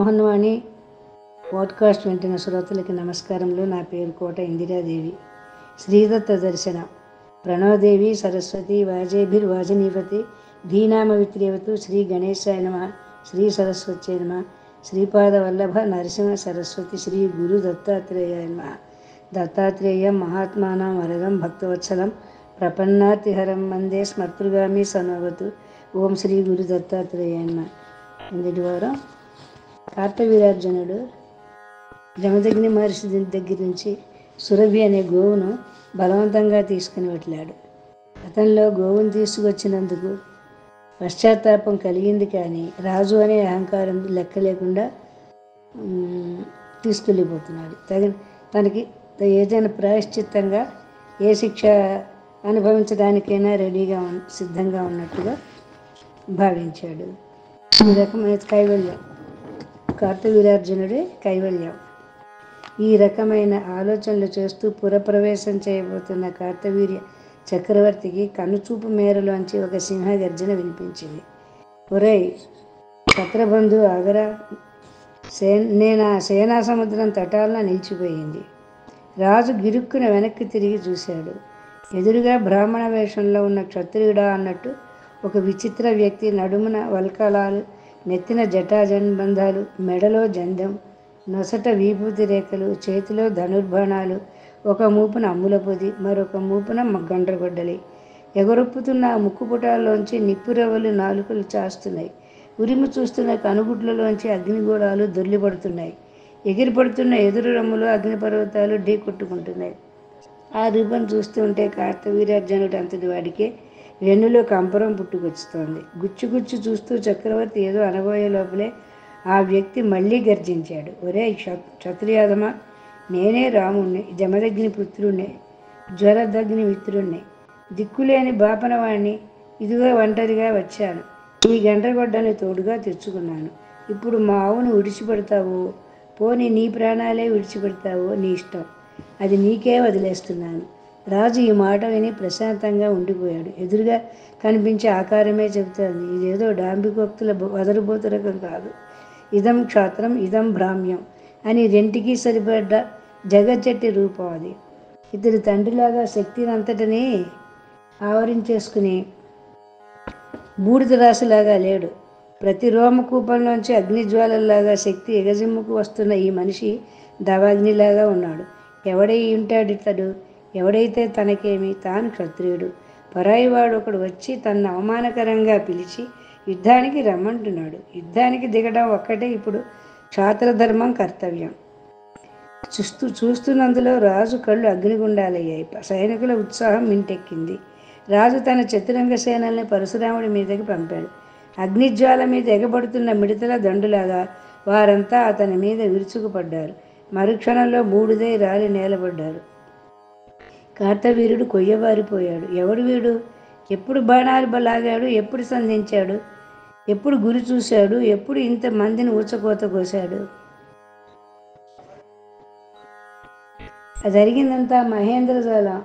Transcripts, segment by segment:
మోహన్ వాణి podcast వింటున్న శ్రోతలకి నమస్కారములు నా పేరు కోట ఇందిరాదేవి శ్రీదత్త దర్శన ప్రణవదేవి సరస్వతి వాజేభిర్వాజనీపతి ధీనామ విత్రేవతు శ్రీ గణేశాయ నమ శ్రీ సరస్వత్యై నమ శ్రీపాద వల్లభ నరసింహ సరస్వతి శ్రీ గురు దత్తాత్రేయాయ నమ దత్తాత్రేయం మహాత్మానం వరదం భక్తవత్సలం ప్రపన్నాతిహరం వందే స్మర్తృగామి సనవతు ఓం శ్రీ గురు దత్తాత్రేయ నమ ఇందుటి వారం కార్తవీరార్జునుడు జమదగ్ని మహర్షి దగ్గర నుంచి సురభి అనే గోవును బలవంతంగా తీసుకుని వెళ్ళాడు అతనిలో గోవును తీసుకొచ్చినందుకు పశ్చాత్తాపం కలిగింది కానీ రాజు అనే అహంకారం లెక్క లేకుండా మ్, తీసుకెళ్ళిపోతున్నాడు తగిన తనకి ఏదైనా ప్రాయశ్చిత్తంగా ఏ శిక్ష అనుభవించడానికైనా రెడీగా ఉన్ సిద్ధంగా ఉన్నట్టుగా భావించాడు ఈ రకమైన కైవల్యం కార్తవీరార్జునుడే కైవల్యం ఈ రకమైన ఆలోచనలు చేస్తూ పురప్రవేశం చేయబోతున్న కార్తవీర్య చక్రవర్తికి కనుచూపు మేరలోంచి ఒక సింహ గర్జన వినిపించింది ఒరేయ్ చక్రబంధు ఆగరా సే నేను ఆ సేనా సముద్రం తటాలన నిలిచిపోయింది రాజు గిరుక్కున వెనక్కి తిరిగి చూశాడు ఎదురుగా బ్రాహ్మణ వేషంలో ఉన్న క్షత్రియుడా అన్నట్టు ఒక విచిత్ర వ్యక్తి నడుమున వల్కలాలు నెత్తిన జటాజన్బంధాలు మెడలో జందం నొసట విభూతి రేఖలు చేతిలో ధనుర్బాణాలు ఒక మూపున అమ్ముల పొది మరొక మూపున గండ్రగొడ్డలి ఎగరొప్పుతున్న ఆ ముక్కుపుటాల్లోంచి నిప్పురవ్వలు నాలుకలు చాస్తున్నాయి ఉరిమి చూస్తున్న కనుగుడ్లలోంచి అగ్నిగోళాలు దొర్లిపడుతున్నాయి ఎగిరిపడుతున్న ఎదురు రమ్ములు అగ్నిపర్వతాలు ఢీ కొట్టుకుంటున్నాయి ఆ రూపం చూస్తుంటే కార్తవీర్యార్జునుడు అంతటి వాడికే వెన్నులో కంపరం పుట్టుకొచ్చుతోంది గుచ్చు గుచ్చు చూస్తూ చక్రవర్తి ఏదో అనబోయే లోపలే ఆ వ్యక్తి మళ్ళీ గర్జించాడు ఒరే క్షత్రియాదమా నేనే రాముణ్ణి జమదగ్ని పుత్రుణ్ణి జ్వరదగ్ని మిత్రుణ్ణి దిక్కులేని బాపనవాణ్ణి ఇదిగో ఒంటరిగా వచ్చాను ఈ గండ్రగొడ్డని తోడుగా తెచ్చుకున్నాను ఇప్పుడు మా ఆవును విడిచిపెడతావో పోని నీ ప్రాణాలే విడిచిపెడతావో నీ ఇష్టం అది నీకే వదిలేస్తున్నాను రాజు ఈ మాట విని ప్రశాంతంగా ఉండిపోయాడు ఎదురుగా కనిపించే ఆకారమే చెబుతోంది ఇదేదో డాంబికోక్తుల వదరుబోతు రకం కాదు ఇదం క్షాత్రం ఇదం భ్రామ్యం అని రెంటికి సరిపడ్డ జగజ్జట్టి రూపం అది ఇతడి తండ్రిలాగా శక్తిని అంతటినీ ఆవరించేసుకుని బూడిద రాశిలాగా లేడు ప్రతి రోమకూపంలోంచి అగ్నిజ్వాలల్లాగా శక్తి ఎగజిమ్ముకు వస్తున్న ఈ మనిషి దవాగ్నిలాగా ఉన్నాడు ఎవడై ఉంటాడు ఇతడు ఎవడైతే తనకేమి తాను క్షత్రియుడు పరాయివాడు ఒకడు వచ్చి తన అవమానకరంగా పిలిచి యుద్ధానికి రమ్మంటున్నాడు యుద్ధానికి దిగడం ఒక్కటే ఇప్పుడు క్షాత్రధర్మం కర్తవ్యం చూస్తూ చూస్తున్నందులో రాజు కళ్ళు అగ్నిగుండాలయ్యాయి సైనికుల ఉత్సాహం మింటెక్కింది రాజు తన చతురంగ సేనల్ని పరశురాముడి మీదకి పంపాడు అగ్నిజ్వాల మీద ఎగబడుతున్న మిడతల దండులాగా వారంతా అతని మీద విరుచుకుపడ్డారు మరుక్షణంలో బూడిదై రాలి నేలబడ్డారు కార్తవీరుడు కొయ్యబారిపోయాడు ఎవడు వీడు ఎప్పుడు బాణాలు లాగాడు ఎప్పుడు సంధించాడు ఎప్పుడు గురి చూశాడు ఎప్పుడు ఇంత మందిని ఊచకోత కోశాడు అది జరిగిందంతా మహేంద్రజాలం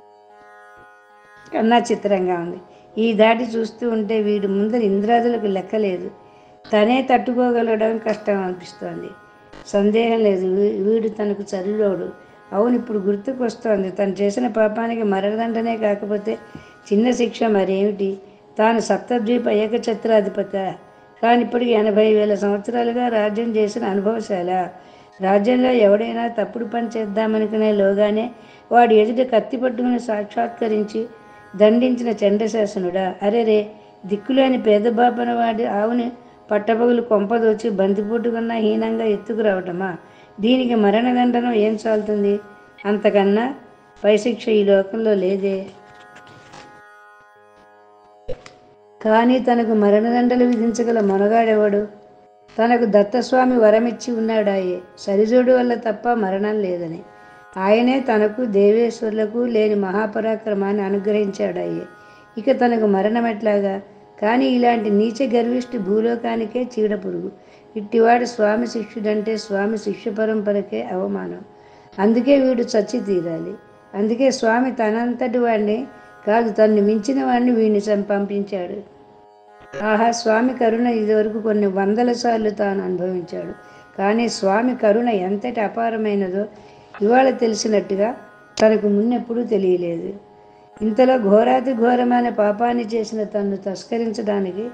కన్నా చిత్రంగా ఉంది ఈ దాటి చూస్తూ ఉంటే వీడు ముందర ఇంద్రాదులకు లెక్కలేదు తనే తట్టుకోగలగడం కష్టం అనిపిస్తోంది సందేహం లేదు వీ- వీడు తనకు చరులోడు అవును ఇప్పుడు గుర్తుకొస్తోంది తను చేసిన పాపానికి మరణదండనే కాకపోతే చిన్న శిక్ష మరేమిటి తాను సప్తద్వీప ఏకఛత్రాధిపత కానీ ఇప్పటికి ఎనభై వేల సంవత్సరాలుగా రాజ్యం చేసిన అనుభవశాల రాజ్యంలో ఎవడైనా తప్పుడు పని చేద్దామనుకునే లోగానే వాడి ఎదుట కత్తి పట్టుకుని సాక్షాత్కరించి దండించిన చండశాసనుడా అరే రే దిక్కులేని పేద బాపన వాడి ఆవుని పట్టపగులు కొంపదోచి బంతిపోటుకున్నా హీనంగా ఎత్తుకురావటమా దీనికి మరణదండనం ఏం చాలుతుంది అంతకన్నా పైశిక్ష ఈ లోకంలో లేదే కానీ తనకు మరణదండలు విధించగల మొనగాడెవడు తనకు దత్తస్వామి వరమిచ్చి ఉన్నాడాయే సరిజోడు వల్ల తప్ప మరణం లేదని ఆయనే తనకు దేవేశ్వరులకు లేని మహాపరాక్రమాన్ని అనుగ్రహించాడాయే ఇక తనకు మరణం ఎట్లాగా కానీ ఇలాంటి నీచ గర్విష్టి భూలోకానికే చీడ పురుగు ఇట్టివాడు స్వామి శిష్యుడంటే స్వామి శిష్య పరంపరకే అవమానం అందుకే వీడు చచ్చి తీరాలి అందుకే స్వామి తనంతటి వాడిని కాదు తన్ను మించిన వాడిని వీడిని చం- పంపించాడు ఆహా స్వామి కరుణ ఇదివరకు కొన్ని వందల సార్లు తాను అనుభవించాడు కానీ స్వామి కరుణ ఎంతటి అపారమైనదో ఇవాళ తెలిసినట్టుగా తనకు మున్నెప్పుడూ తెలియలేదు ఇంతలో ఘోరాతి ఘోరమైన పాపాన్ని చేసిన తన్ను తస్కరించడానికి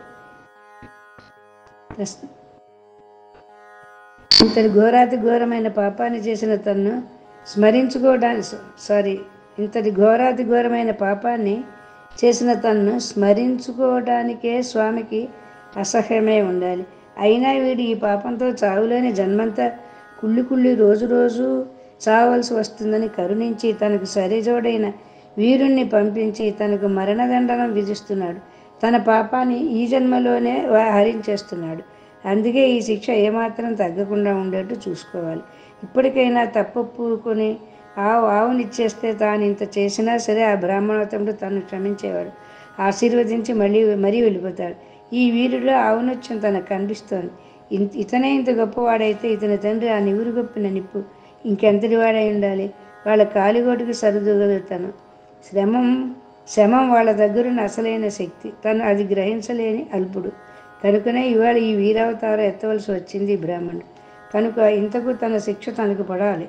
తస్ ఇంతటి ఘోరాతి ఘోరమైన పాపాన్ని చేసిన తన్ను స్మరించుకోవడానికి సారీ ఇంతటి ఘోరాతి ఘోరమైన పాపాన్ని చేసిన తన్ను స్మరించుకోవడానికే స్వామికి అసహ్యమే ఉండాలి అయినా వీడు ఈ పాపంతో చావులేని జన్మంతా కుళ్ళి కుళ్ళి రోజు రోజు చావలసి వస్తుందని కరుణించి తనకు సరిజోడైన వీరుణ్ణి పంపించి తనకు మరణదండనం విధిస్తున్నాడు తన పాపాన్ని ఈ జన్మలోనే వా- హరించేస్తున్నాడు అందుకే ఈ శిక్ష ఏమాత్రం తగ్గకుండా ఉండేట్టు చూసుకోవాలి ఇప్పటికైనా తప్పొప్పుకొని ఆవు ఆవునిచ్చేస్తే తాను ఇంత చేసినా సరే ఆ బ్రాహ్మణోత్తముడు తను క్షమించేవాడు ఆశీర్వదించి మళ్ళీ మరీ వెళ్ళిపోతాడు ఈ వీరులో ఆవునొచ్చం తనకు కనిపిస్తోంది ఇంత ఇతనే ఇంత గొప్పవాడైతే ఇతని తండ్రి ఆ నివురు గొప్పిన నిప్పు ఇంకెంతటి వాడై ఉండాలి వాళ్ళ కాలిగోటుకు సరిదూగలుగుతాను శ్రమం శమం వాళ్ళ దగ్గరున్న అసలైన శక్తి తను అది గ్రహించలేని అల్పుడు కనుకనే ఇవాళ ఈ వీరావతారం ఎత్తవలసి వచ్చింది ఈ బ్రాహ్మణుడు కనుక ఇంతకు తన శిక్ష తనకు పడాలి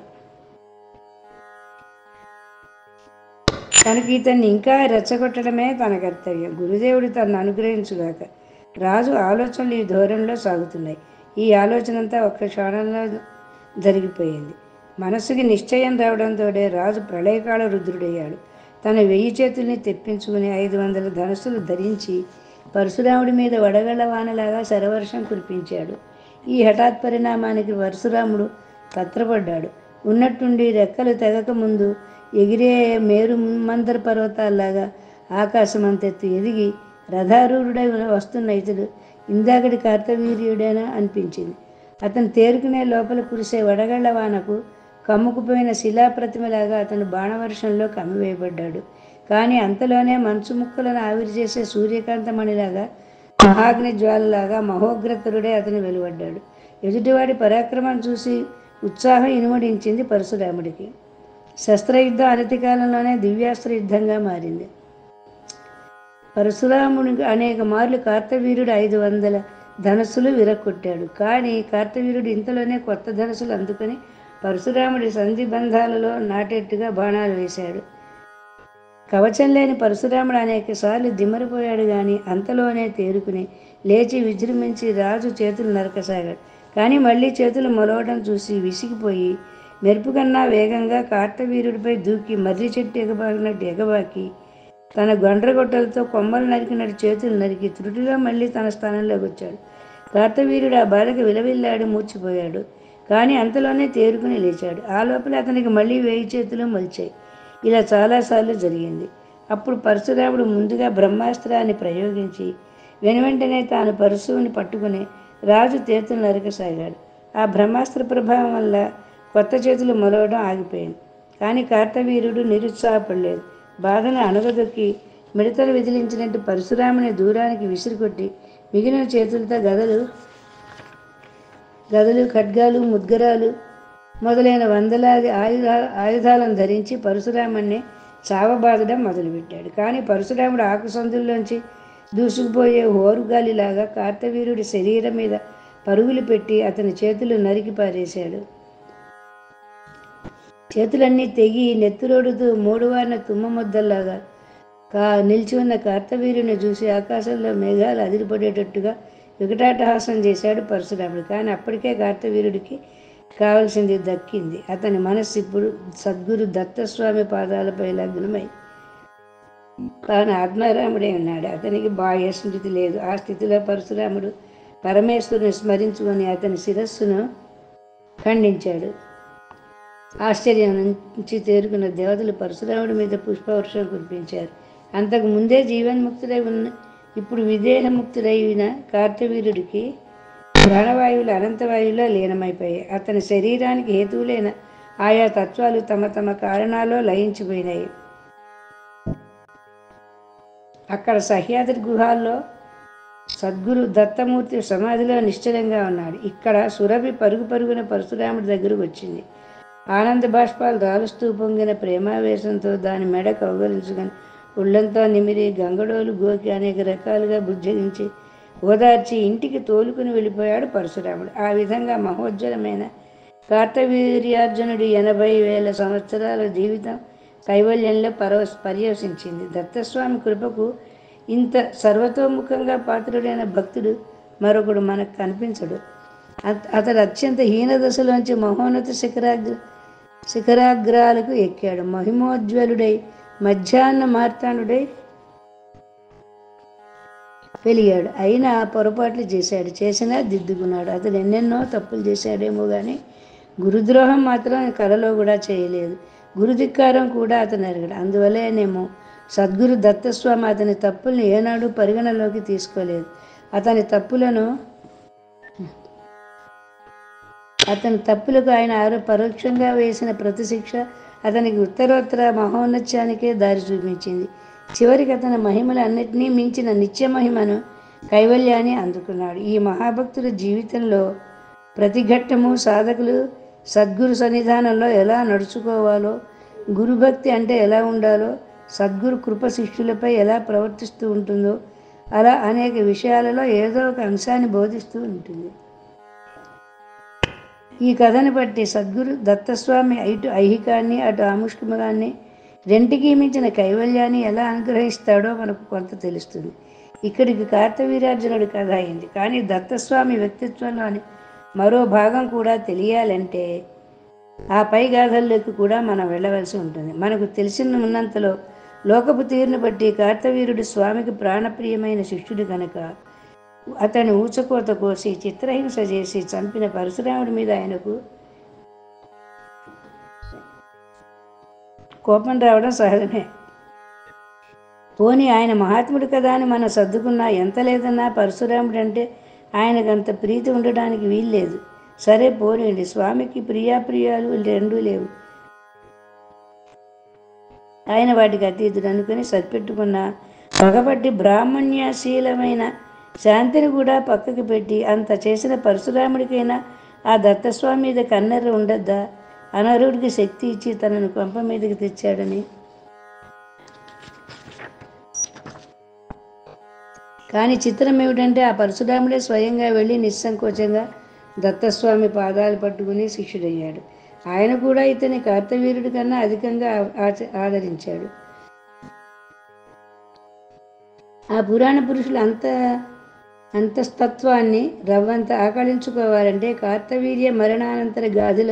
కనుక ఇతన్ని ఇంకా రెచ్చగొట్టడమే తన కర్తవ్యం గురుదేవుడు తనను అనుగ్రహించుగాక రాజు ఆలోచనలు ఈ ధోరణిలో సాగుతున్నాయి ఈ ఆలోచన అంతా ఒక్క క్షణంలో జరిగిపోయింది మనసుకి నిశ్చయం రావడంతో రాజు ప్రళయకాల రుద్రుడయ్యాడు తన వెయ్యి చేతుల్ని తెప్పించుకుని ఐదు వందల ధనుసులు ధరించి పరశురాముడి మీద వడగళ్ల వానలాగా శరవర్షం కురిపించాడు ఈ హఠాత్ పరిణామానికి పరశురాముడు తత్రపడ్డాడు ఉన్నట్టుండి రెక్కలు తెగక ముందు ఎగిరే మేరు మందర పర్వతాల్లాగా ఆకాశమంతెత్తు ఎదిగి రథారూఢుడై వస్తున్న ఇతడు ఇందాకటి కార్తవీర్యుడేనా అనిపించింది అతను తేరుకునే లోపల కురిసే వడగళ్ల వానకు కమ్ముకుపోయిన శిలాప్రతిమలాగా అతను బాణవర్షంలో కమ్మివేయబడ్డాడు కానీ అంతలోనే మంచు ముక్కలను ఆవిరి చేసే సూర్యకాంతమణిలాగా మహాగ్ని జ్వాలలాగా మహోగ్రతరుడే అతను వెలువడ్డాడు ఎదుటివాడి పరాక్రమం చూసి ఉత్సాహం ఇనుమడించింది పరశురాముడికి శస్త్రయుద్ధం అనతి కాలంలోనే దివ్యాస్త్ర యుద్ధంగా మారింది పరశురామునికి అనేక మార్లు కార్తవీరుడు ఐదు వందల ధనస్సులు విరక్కొట్టాడు కానీ కార్తవీరుడు ఇంతలోనే కొత్త ధనస్సులు అందుకొని పరశురాముడి సంధి బంధాలలో నాటేట్టుగా బాణాలు వేశాడు కవచం లేని పరశురాముడు అనేక సార్లు దిమ్మరిపోయాడు కానీ అంతలోనే తేరుకుని లేచి విజృంభించి రాజు చేతులు నరకసాగాడు కానీ మళ్ళీ చేతులు మొలవడం చూసి విసిగిపోయి మెరుపు కన్నా వేగంగా కార్తవీరుడిపై దూకి మర్రి చెట్టు ఎగబాకినట్టు ఎగబాకి తన గొండ్రగొట్టలతో కొమ్మలు నరికినట్టు చేతులు నరికి త్రుటిలో మళ్ళీ తన స్థానంలోకి వచ్చాడు కార్తవీరుడు ఆ బాధకు విలవిల్లాడు మూర్చిపోయాడు కానీ అంతలోనే తేరుకుని లేచాడు ఆ లోపల అతనికి మళ్ళీ వేయి చేతులు మొలిచాయి ఇలా చాలాసార్లు జరిగింది అప్పుడు పరశురాముడు ముందుగా బ్రహ్మాస్త్రాన్ని ప్రయోగించి వెనువెంటనే తాను పరశువుని పట్టుకుని రాజు చేతులు నరకసాగాడు ఆ బ్రహ్మాస్త్ర ప్రభావం వల్ల కొత్త చేతులు మొలవడం ఆగిపోయింది కానీ కార్తవీరుడు నిరుత్సాహపడలేదు బాధను అణగదొక్కి మిడతలు విదిలించినట్టు పరశురాముని దూరానికి విసిరికొట్టి మిగిలిన చేతులతో గదలు గదలు ఖడ్గాలు ముద్గరాలు మొదలైన వందలాది ఆయుధ ఆయుధాలను ధరించి పరశురాముణ్ణి చావబాదడం మొదలుపెట్టాడు కానీ పరశురాముడు ఆకుసందుల్లోంచి దూసుకుపోయే హోరుగాలిలాగా కార్తవీరుడి శరీరం మీద పరుగులు పెట్టి అతని చేతులు నరికి పారేశాడు చేతులన్నీ తెగి నెత్తురోడుతూ మూడువారిన తుమ్మ ముద్దల్లాగా కా నిలిచి ఉన్న కార్తవీరుని చూసి ఆకాశంలో మేఘాలు అదిరిపడేటట్టుగా వికటాటహాసం చేశాడు పరశురాముడు కానీ అప్పటికే కార్తవీరుడికి కావలసింది దక్కింది అతని మనస్సు ఇప్పుడు సద్గురు దత్తస్వామి పాదాలపై లగ్నమై తాను ఆత్మారాముడే ఉన్నాడు అతనికి బాహ్య స్మృతి లేదు ఆ స్థితిలో పరశురాముడు పరమేశ్వరుని స్మరించుకొని అతని శిరస్సును ఖండించాడు ఆశ్చర్యం నుంచి తేరుకున్న దేవతలు పరశురాముడి మీద పుష్పవర్షం కురిపించారు అంతకు ముందే జీవన్ముక్తుడై ఉన్న ఇప్పుడు విదేహముక్తుడైన కార్తవీరుడికి ప్రాణవాయువులు అనంతవాయువులో లీనమైపోయాయి అతని శరీరానికి హేతువులైన ఆయా తత్వాలు తమ తమ కారణాల్లో లయించిపోయినాయి అక్కడ సహ్యాద్రి గుహాల్లో సద్గురు దత్తమూర్తి సమాధిలో నిశ్చలంగా ఉన్నాడు ఇక్కడ సురభి పరుగు పరుగున పరశురాముడి దగ్గరకు వచ్చింది ఆనంద బాష్పాలు రాలుస్తూ పొంగిన ప్రేమావేశంతో దాని మెడ కౌగలించుకొని ఒళ్ళంతా నిమిరి గంగడోలు గోకి అనేక రకాలుగా బుజ్జగించి ఓదార్చి ఇంటికి తోలుకుని వెళ్ళిపోయాడు పరశురాముడు ఆ విధంగా మహోజ్వలమైన కార్తవీర్యార్జునుడి ఎనభై వేల సంవత్సరాల జీవితం కైవల్యంలో పరవ పర్యవసించింది దత్తస్వామి కృపకు ఇంత సర్వతోముఖంగా పాత్రుడైన భక్తుడు మరొకడు మనకు కనిపించడు అత- అతడు అత్యంత హీన దశలోంచి మహోన్నత శిఖరాగ్ర శిఖరాగ్రాలకు ఎక్కాడు మహిమోజ్వలుడై మధ్యాహ్న మార్తాండుడై వెలిగాడు అయినా పొరపాట్లు చేశాడు చేసినా దిద్దుకున్నాడు అతడు ఎన్నెన్నో తప్పులు చేశాడేమో కానీ గురుద్రోహం మాత్రం కలలో కూడా చేయలేదు గురుధిక్కారం కూడా అతను ఎరగడు అందువల్లేనేమో సద్గురు దత్తస్వామి అతని తప్పుల్ని ఏనాడు పరిగణలోకి తీసుకోలేదు అతని తప్పులను అతని తప్పులకు ఆయన ఆరో పరోక్షంగా వేసిన ప్రతిశిక్ష అతనికి ఉత్తరోత్తర మహోన్నత్యానికే దారి చూపించింది చివరికి అతని మహిమలన్నిటినీ మించిన నిత్య మహిమను కైవల్యాన్ని అందుకున్నాడు ఈ మహాభక్తుల జీవితంలో ప్రతి ఘట్టము సాధకులు సద్గురు సన్నిధానంలో ఎలా నడుచుకోవాలో గురుభక్తి అంటే ఎలా ఉండాలో సద్గురు కృప శిష్యులపై ఎలా ప్రవర్తిస్తూ ఉంటుందో అలా అనేక విషయాలలో ఏదో ఒక అంశాన్ని బోధిస్తూ ఉంటుంది ఈ కథను బట్టి సద్గురు దత్తస్వామి ఇటు ఐహికాన్ని అటు ఆముష్కముగాన్ని రెంటికి మించిన కైవల్యాన్ని ఎలా అనుగ్రహిస్తాడో మనకు కొంత తెలుస్తుంది ఇక్కడికి కార్తవీరార్జునుడి కథ అయింది కానీ దత్తస్వామి వ్యక్తిత్వంలోని మరో భాగం కూడా తెలియాలంటే ఆ పై గాథల్లోకి కూడా మనం వెళ్ళవలసి ఉంటుంది మనకు తెలిసిన ఉన్నంతలో లోకపు తీరును బట్టి కార్తవీరుడు స్వామికి ప్రాణప్రియమైన శిష్యుడు కనుక అతని ఊచకోత కోసి చిత్రహింస చేసి చంపిన పరశురాముడి మీద ఆయనకు కోపం రావడం సహజమే పోనీ ఆయన మహాత్ముడు కదా అని మనం సర్దుకున్నా ఎంత లేదన్నా పరశురాముడు అంటే ఆయనకంత ప్రీతి ఉండడానికి వీల్లేదు సరే పోనీయండి స్వామికి ప్రియాప్రియాలు రెండూ లేవు ఆయన వాటికి అతీతుడు అనుకుని సరిపెట్టుకున్న పగబట్టి బ్రాహ్మణ్యశీలమైన శాంతిని కూడా పక్కకి పెట్టి అంత చేసిన పరశురాముడికైనా ఆ దత్తస్వామి మీద కన్నెర్ర ఉండద్దా అనర్హుడికి శక్తి ఇచ్చి తనను కొంప మీదకి తెచ్చాడని కానీ చిత్రం ఏమిటంటే ఆ పరశురాముడే స్వయంగా వెళ్ళి నిస్సంకోచంగా దత్తస్వామి పాదాలు పట్టుకుని శిష్యుడయ్యాడు ఆయన కూడా ఇతని కార్తవీరుడి కన్నా అధికంగా ఆచ- ఆదరించాడు ఆ పురాణ పురుషులు అంత అంతస్తత్వాన్ని రవ్వంత ఆకళించుకోవాలంటే కార్తవీర్య మరణానంతర గాథల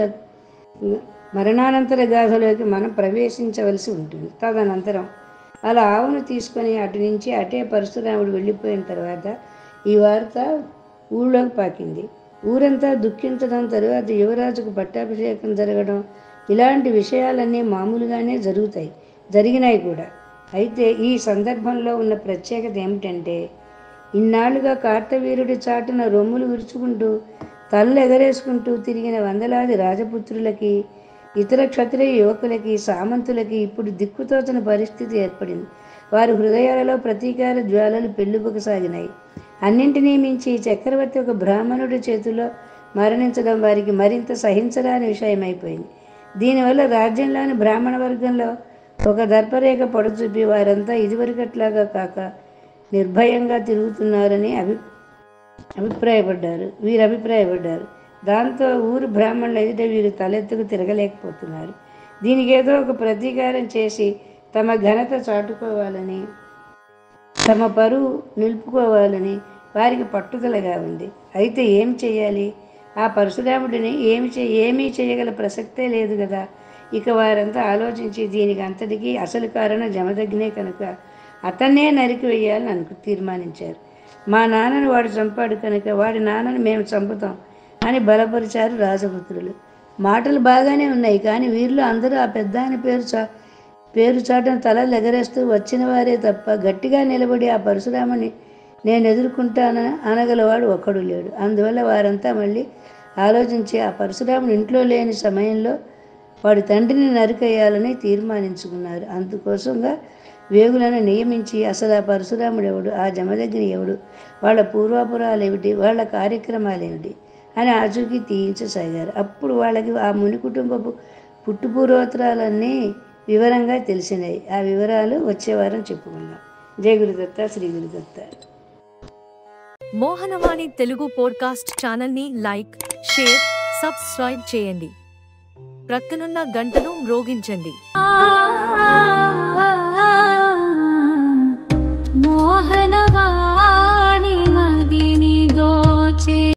మరణానంతర గాథలోకి మనం ప్రవేశించవలసి ఉంటుంది తదనంతరం అలా ఆవును తీసుకొని అటు నుంచి అటే పరశురాముడు వెళ్ళిపోయిన తర్వాత ఈ వార్త ఊళ్ళోకి పాకింది ఊరంతా దుఃఖించడం తరువాత యువరాజుకు పట్టాభిషేకం జరగడం ఇలాంటి విషయాలన్నీ మామూలుగానే జరుగుతాయి జరిగినాయి కూడా అయితే ఈ సందర్భంలో ఉన్న ప్రత్యేకత ఏమిటంటే ఇన్నాళ్లుగా కార్తవీరుడి చాటున రొమ్ములు విరుచుకుంటూ తలలు ఎగరేసుకుంటూ తిరిగిన వందలాది రాజపుత్రులకి ఇతర క్షత్రియ యువకులకి సామంతులకి ఇప్పుడు దిక్కుతోచని పరిస్థితి ఏర్పడింది వారి హృదయాలలో ప్రతీకార జ్వాలలు పెళ్ళుబుకసాగినాయి అన్నింటినీ మించి ఈ చక్రవర్తి ఒక బ్రాహ్మణుడి చేతిలో మరణించడం వారికి మరింత సహించరాని విషయమైపోయింది దీనివల్ల రాజ్యంలోని బ్రాహ్మణ వర్గంలో ఒక దర్పరేఖ పొడచూపి వారంతా ఇదివరకట్లాగా కాక నిర్భయంగా తిరుగుతున్నారని అభి అభిప్రాయపడ్డారు వీరు అభిప్రాయపడ్డారు దాంతో ఊరు బ్రాహ్మణుల ఎదుట వీరు తలెత్తుకు తిరగలేకపోతున్నారు దీనికి ఏదో ఒక ప్రతీకారం చేసి తమ ఘనత చాటుకోవాలని తమ పరువు నిలుపుకోవాలని వారికి పట్టుదలగా ఉంది అయితే ఏం చేయాలి ఆ పరశురాముడిని ఏమి చే ఏమీ చేయగల ప్రసక్తే లేదు కదా ఇక వారంతా ఆలోచించి దీనికి అంతటికీ అసలు కారణం జమదగ్నే కనుక అతన్నే నరికి వేయాలని అనుకు తీర్మానించారు మా నాన్నను వాడు చంపాడు కనుక వాడి నాన్నను మేము చంపుతాం అని బలపరిచారు రాజపుత్రులు మాటలు బాగానే ఉన్నాయి కానీ వీరిలో అందరూ ఆ పెద్ద ఆయన పేరు చా పేరు చాటున తలలు ఎగరేస్తూ వచ్చిన వారే తప్ప గట్టిగా నిలబడి ఆ పరశురాముని నేను ఎదుర్కొంటానని అనగలవాడు ఒక్కడు లేడు అందువల్ల వారంతా మళ్ళీ ఆలోచించి ఆ పరశురాముడు ఇంట్లో లేని సమయంలో వాడి తండ్రిని నరికేయాలని తీర్మానించుకున్నారు అందుకోసంగా వేగులను నియమించి అసలు ఆ పరశురాముడు ఎవడు ఆ జమదగ్ని ఎవడు వాళ్ళ పూర్వాపురాలు ఏమిటి వాళ్ళ కార్యక్రమాలు ఏమిటి అని ఆచూకీ తీయించసాగారు అప్పుడు వాళ్ళకి ఆ ముని కుటుంబపు పుట్టుపూర్వోత్తరాలన్నీ వివరంగా తెలిసినాయి ఆ వివరాలు వచ్చే వారం చెప్పుకుందాం జయ గురుదత్త శ్రీ గురుదత్త మోహనవాణి తెలుగు పోడ్కాస్ట్ ఛానల్ని లైక్ షేర్ సబ్స్క్రైబ్ చేయండి ప్రక్కనున్న గంటను మ్రోగించండి ఆ